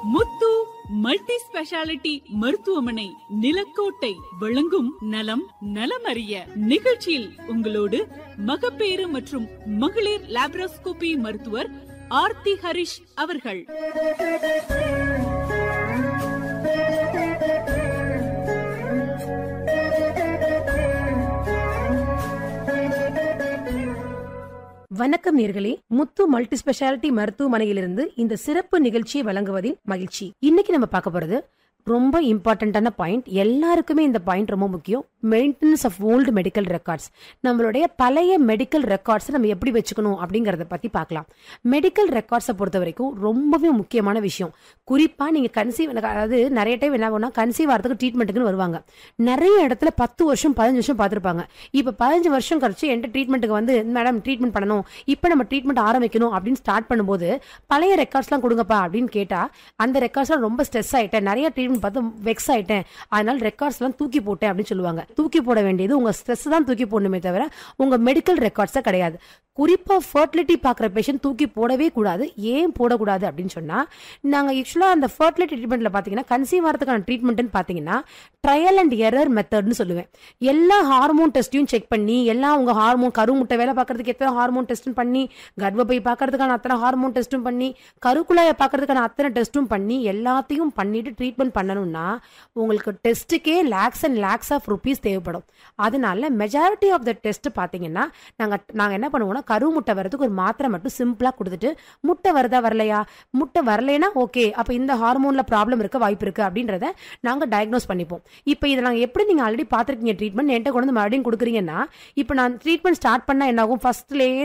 முத்து multi speciality மருத்துவமனை நிலக்கோட்டை வழங்கும் நலம் நலமறிய நிகழ்ச்சியில் உங்களோடு மகப்பேறு மற்றும் மகளிர் லாப்ரோஸ்கோபி மருத்துவர் ஆர்த்தி ஹரிஷ் அவர்கள் வணக்கம் நேர்களே முத்து மல்டி ஸ்பெஷாலிட்டி மருத்துவமனையிலிருந்து இந்த சிறப்பு நிகழ்ச்சியை வழங்குவதின் மகிழ்ச்சி இன்னைக்கு நம்ம பார்க்க போறது ரொம்ப இம்பார்ட்டண்ட்டான பாயிண்ட் எல்லாருக்குமே இந்த பாயிண்ட் ரொம்ப முக்கியம் maintenance of old medical records நம்மளுடைய பழைய மெடிக்கல் ரெக்கார்ட்ஸை நம்ம எப்படி வச்சுக்கணும் அப்படிங்கறத பத்தி பார்க்கலாம் மெடிக்கல் ரெக்கார்ட்ஸை பொறுத்த வரைக்கும் ரொம்பவே முக்கியமான விஷயம் குறிப்பா நீங்க கன்சீவ் அதாவது நிறைய டைம் என்ன ஆகும்னா கன்சீவ் ஆகிறதுக்கு ட்ரீட்மெண்ட்டுக்குன்னு வருவாங்க நிறைய இடத்துல பத்து வருஷம் பதினஞ்சு வருஷம் பார்த்துருப்பாங்க இப்போ பதினஞ்சு வருஷம் கழிச்சு என்கிட்ட ட்ரீட்மெண்ட்டுக்கு வந்து மேடம் ட்ரீட்மெண்ட் பண்ணணும் இப்போ நம்ம ட்ரீட்மெண்ட் ஆரம்பிக்கணும் அப்படின்னு ஸ்டார்ட் பண்ணும்போது பழைய ரெக்கார்ட்ஸ்லாம் கொடுங்கப்பா அப்படின்னு கேட்டா அந்த ரெக்கார்ட்ஸ்லாம் ரொம்ப ஸ்ட்ரெஸ் ஆயிட்டேன் நிறைய ட்ரீட்மெண்ட் பார்த்து வெக்ஸ் ஆயிட்டேன் அதனால ரெக்கார்ட்ஸ்லாம் தூக்கி போட்டேன் அப்படின்னு சொல்லுவாங்க தூக்கி போட வேண்டியது உங்க ஸ்ட்ரெஸ் தான் தூக்கி போடணுமே தவிர உங்க மெடிக்கல் ரெக்கார்ட்ஸை கிடையாது குறிப்பா ஃபர்டிலிட்டி பார்க்குற பேஷண்ட் தூக்கி போடவே கூடாது ஏன் போடக்கூடாது அப்படின்னு சொன்னா நாங்கள் ஆக்சுவலாக அந்த ஃபர்டிலிட்டி ட்ரீட்மெண்ட்ல பார்த்தீங்கன்னா கன்சீவ் ஆகிறதுக்கான ட்ரீட்மெண்ட்னு பார்த்தீங்கன்னா ட்ரையல் அண்ட் எரர் மெத்தட்னு சொல்லுவேன் எல்லா ஹார்மோன் டெஸ்ட்டையும் செக் பண்ணி எல்லா உங்க ஹார்மோன் கருமுட்டை வேலை பார்க்கறதுக்கு எத்தனை ஹார்மோன் டெஸ்ட்டும் பண்ணி கர்ப்பப்பை பார்க்கறதுக்கான அத்தனை ஹார்மோன் டெஸ்ட்டும் பண்ணி கருக்குழாயை பார்க்கறதுக்கான அத்தனை டெஸ்ட்டும் பண்ணி எல்லாத்தையும் பண்ணிட்டு ட்ரீட்மெண்ட் பண்ணணும்னா உங்களுக்கு டெஸ்ட்டுக்கே lakhs and lakhs of rupees தேவைப்படும் அதனால மெஜாரிட்டி ஆஃப் த டெஸ்ட் பார்த்தீங்கன்னா நாங்கள் நாங்கள் என்ன பண்ணுவோம்னா கரு முட்டை வரதுக்கு ஒரு மாத்திரை மட்டும் சிம்பிளாக கொடுத்துட்டு முட்டை வருதா வரலையா முட்டை வரலைன்னா ஓகே அப்போ இந்த ஹார்மோனில் ப்ராப்ளம் இருக்க வாய்ப்பு இருக்கு அப்படின்றத நாங்கள் டயக்னோஸ் பண்ணிப்போம் இப்போ இதை நாங்கள் எப்படி நீங்கள் ஆல்ரெடி பார்த்துருக்கீங்க ட்ரீட்மெண்ட் என்கிட்ட கொண்டு வந்து மறுபடியும் கொடுக்குறீங்கன்னா இப்போ நான் ட்ரீட்மெண்ட் ஸ்டார்ட் பண்ணால் என்ன ஆகும் ஃபர்ஸ்ட்லேயே